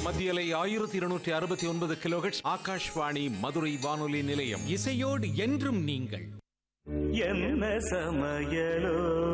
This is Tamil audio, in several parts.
மத்தியலை ஆயிரத்தி இருநூற்றி அறுபத்தி ஒன்பது கிலோஹெட்ஸ் ஆகாஷ்வாணி மதுரை வானொலி நிலையம் இசையோடு என்றும் நீங்கள் என்ன சமையலோ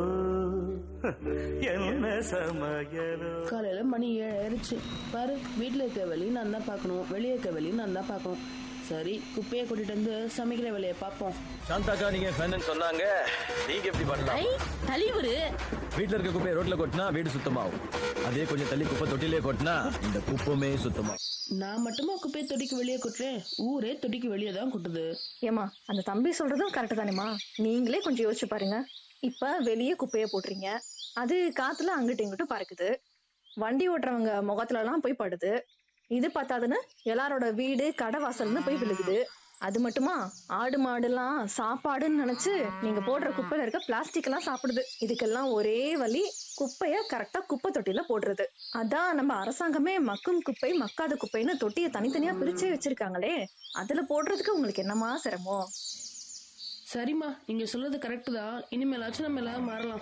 என்ன சமையலோ காலையில மணி ஏழு ஆயிடுச்சு பாரு வீட்டில் இருக்க வேலையும் நான் தான் பார்க்கணும் வெளியே இருக்க வேலையும் நான் தான் பார்க்கணும் சரி குப்பையை கூட்டிட்டு வந்து சமைக்கிற வேலையை பார்ப்போம் சாந்தாக்கா நீங்க ஃபேன் சொன்னாங்க நீங்க எப்படி பண்ணலாம் ஐ தலைவரு வீட்ல இருக்க குப்பையை ரோட்ல கொட்டினா வீடு சுத்தமாகும் அதே கொஞ்சம் தள்ளி குப்பை தொட்டிலே கொட்டினா இந்த குப்பமே சுத்தமாகும் நான் மட்டுமா குப்பையை தொட்டிக்கு வெளியே கொட்டுறேன் ஊரே தொட்டிக்கு வெளியே தான் கொட்டுது ஏமா அந்த தம்பி சொல்றதும் கரெக்ட் தானேமா நீங்களே கொஞ்சம் யோசிச்சு பாருங்க இப்ப வெளியே குப்பைய போட்டுறீங்க அது காத்துல அங்கிட்டு இங்கிட்டு பறக்குது வண்டி ஓட்டுறவங்க முகத்துல எல்லாம் போய் படுது இது பார்த்தாதுன்னு எல்லாரோட வீடு கடை வாசல்னு போய் விழுகுது அது மட்டுமா ஆடு மாடுலாம் சாப்பாடுன்னு நினைச்சு நீங்க போடுற குப்பையில இருக்க பிளாஸ்டிக் எல்லாம் சாப்பிடுது இதுக்கெல்லாம் ஒரே வழி குப்பைய கரெக்டா குப்பை தொட்டில போடுறது அதான் நம்ம அரசாங்கமே மக்கும் குப்பை மக்காத குப்பைன்னு தொட்டியை தனித்தனியா பிரிச்சே வச்சிருக்காங்களே அதுல போடுறதுக்கு உங்களுக்கு என்னமா சிரமம் சரிம்மா நீங்க சொல்றது கரெக்ட் தான் இனிமேலாச்சும் நம்ம எல்லாரும் மாறலாம்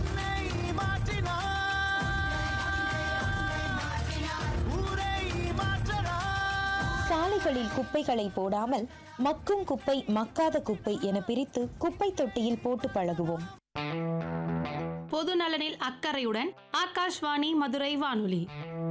சாலைகளில் குப்பைகளை போடாமல் மக்கும் குப்பை மக்காத குப்பை என பிரித்து குப்பை தொட்டியில் போட்டு பழகுவோம் பொது நலனில் அக்கறையுடன் ஆகாஷ்வாணி மதுரை வானொலி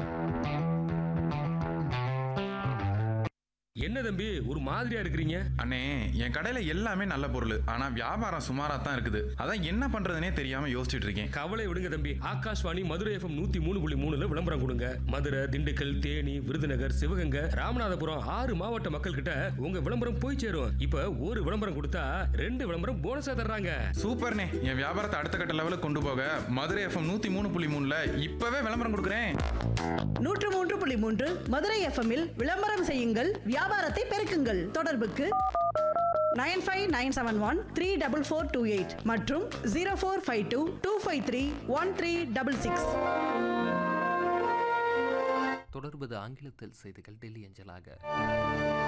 என்ன தம்பி ஒரு மாதிரியா இருக்கிறீங்க அண்ணே என் கடையில எல்லாமே நல்ல பொருள் ஆனா வியாபாரம் சுமாரா தான் இருக்குது அதான் என்ன பண்றதுனே தெரியாம யோசிச்சுட்டு இருக்கேன் கவலை விடுங்க தம்பி ஆகாஷ்வாணி மதுரை எஃப்எம் நூத்தி மூணு புள்ளி மூணுல விளம்பரம் கொடுங்க மதுரை திண்டுக்கல் தேனி விருதுநகர் சிவகங்கை ராமநாதபுரம் ஆறு மாவட்ட மக்கள் கிட்ட உங்க விளம்பரம் போய் சேரும் இப்ப ஒரு விளம்பரம் கொடுத்தா ரெண்டு விளம்பரம் போனஸா தர்றாங்க சூப்பர்ண்ணே என் வியாபாரத்தை அடுத்த கட்ட லெவலுக்கு கொண்டு போக மதுரை எஃப்எம் நூத்தி மூணு புள்ளி மூணுல இப்பவே விளம்பரம் கொடுக்குறேன் நூற்று மூன்று புள்ளி மூன்று மதுரை எஃப்எம்மில் விளம்பரம் செய்யுங்கள் வியாபாரத்தை பெருக்குங்கள் தொடர்புக்கு nine five nine seven one three double four two eight மற்றும் zero four five two two five three one three double six தொடர்வது ஆங்கிலத்தில் செய்திகள் டெல்லி அஞ்சலாக